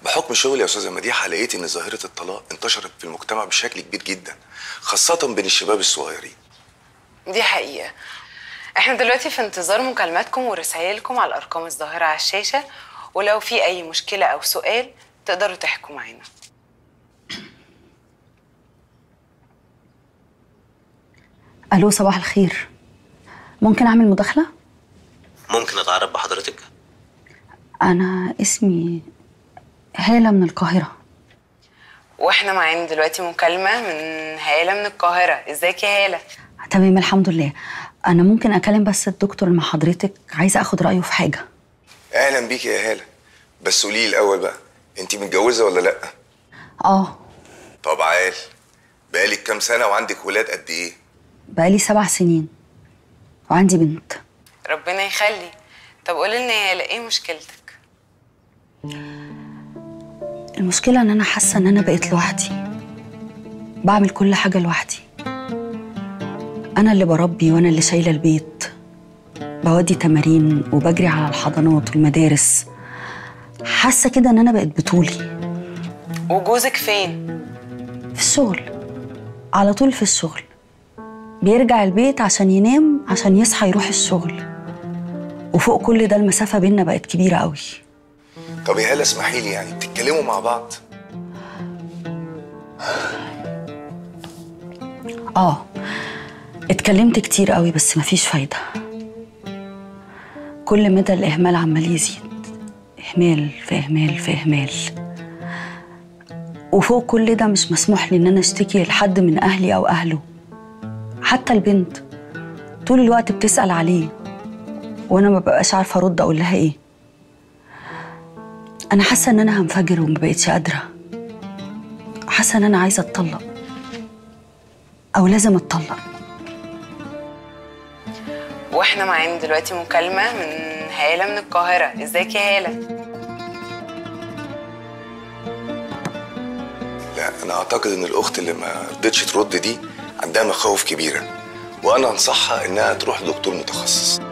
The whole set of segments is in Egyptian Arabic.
بحكم شغلي يا استاذه مديحه لقيت ان ظاهره الطلاق انتشرت في المجتمع بشكل كبير جدا خاصه بين الشباب الصغيرين دي حقيقة احنا دلوقتي في انتظار مكالماتكم ورسائلكم على الأرقام الظاهرة على الشاشة ولو في أي مشكلة أو سؤال تقدروا تحكوا معانا الو صباح الخير ممكن اعمل مداخله ممكن اتعرف بحضرتك انا اسمي هاله من القاهره واحنا معانا دلوقتي مكالمة من هالة من القاهرة ازيك يا هالة تمام الحمد لله انا ممكن اكلم بس الدكتور اللي مع حضرتك عايزه اخد رايه في حاجه اهلا بيك يا هاله بس قولي لي الاول بقى انت متجوزه ولا لا اه طب عال بقالك كام سنه وعندك ولاد قد ايه بقالي سبع سنين وعندي بنت ربنا يخلي طب قولي لنا يا هالة ايه مشكلتك المشكله ان انا حاسه ان انا بقيت لوحدي بعمل كل حاجه لوحدي انا اللي بربي وانا اللي شايله البيت بودي تمارين وبجري على الحضانات والمدارس حاسه كده ان انا بقيت بطولي وجوزك فين في الشغل على طول في الشغل بيرجع البيت عشان ينام عشان يصحى يروح الشغل وفوق كل ده المسافة بينا بقت كبيرة قوي طب يا هاله اسمحي لي يعني بتتكلموا مع بعض اه اتكلمت كتير قوي بس مفيش فايدة كل مدى الإهمال عمال يزيد إهمال في إهمال في إهمال وفوق كل ده مش مسموح لي إن أنا أشتكي لحد من أهلي أو أهله حتى البنت طول الوقت بتسأل عليه وأنا ما ببقاش عارفة أرد أقول لها إيه أنا حاسة إن أنا هنفجر وما بقتش قادرة حاسة إن أنا عايزة أتطلق أو لازم أتطلق واحنا معانا دلوقتي مكالمة من هالة من القاهرة ازيك يا هالة لا انا اعتقد ان الاخت اللي ما رضتش ترد دي عندها مخاوف كبيره وانا انصحها انها تروح لدكتور متخصص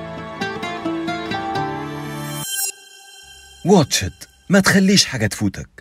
واتشت ما تخليش حاجة تفوتك